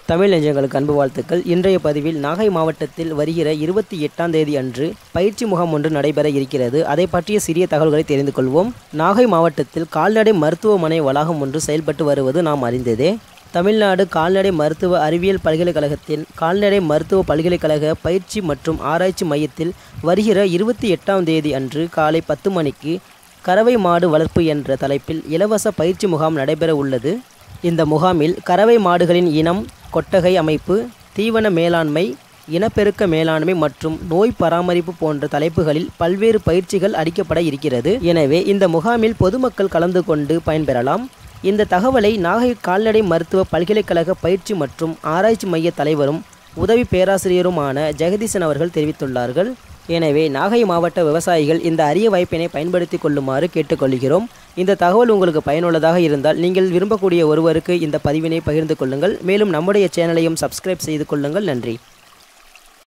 தமிழ் நெஞ்சங்களுக்கு அன்பு வாழ்த்துக்கள் இன்றைய பதிவில் நாகை மாவட்டத்தில் வருகிற இருபத்தி எட்டாம் தேதி அன்று பயிற்சி முகாம் ஒன்று நடைபெற இருக்கிறது அதை பற்றிய சிறிய தகவல்களை தெரிந்து கொள்வோம் நாகை மாவட்டத்தில் கால்நடை மருத்துவமனை வளாகம் ஒன்று செயல்பட்டு வருவது நாம் அறிந்ததே தமிழ்நாடு கால்நடை மருத்துவ அறிவியல் பல்கலைக்கழகத்தின் கால்நடை மருத்துவ பல்கலைக்கழக பயிற்சி மற்றும் ஆராய்ச்சி மையத்தில் வருகிற இருபத்தி எட்டாம் தேதி அன்று காலை பத்து மணிக்கு கறவை மாடு வளர்ப்பு என்ற தலைப்பில் இலவச பயிற்சி முகாம் நடைபெற உள்ளது இந்த முகாமில் கறவை மாடுகளின் இனம் கொட்டகை அமைப்பு தீவன மேலாண்மை இனப்பெருக்க மேலாண்மை மற்றும் நோய் பராமரிப்பு போன்ற தலைப்புகளில் பல்வேறு பயிற்சிகள் அளிக்கப்பட இருக்கிறது எனவே இந்த முகாமில் பொதுமக்கள் கலந்து கொண்டு பயன்பெறலாம் இந்த தகவலை நாகை கால்நடை மருத்துவ பல்கலைக்கழக பயிற்சி மற்றும் ஆராய்ச்சி மைய தலைவரும் உதவி பேராசிரியருமான ஜெகதீசன் அவர்கள் தெரிவித்துள்ளார்கள் எனவே நாகை மாவட்ட விவசாயிகள் இந்த அரிய வாய்ப்பினை பயன்படுத்தி கொள்ளுமாறு கேட்டுக்கொள்கிறோம் இந்த தகவல் உங்களுக்கு பயனுள்ளதாக இருந்தால் நீங்கள் விரும்பக்கூடிய ஒருவருக்கு இந்த பதிவினை பகிர்ந்து கொள்ளுங்கள் மேலும் நம்முடைய சேனலையும் சப்ஸ்கிரைப் செய்து கொள்ளுங்கள் நன்றி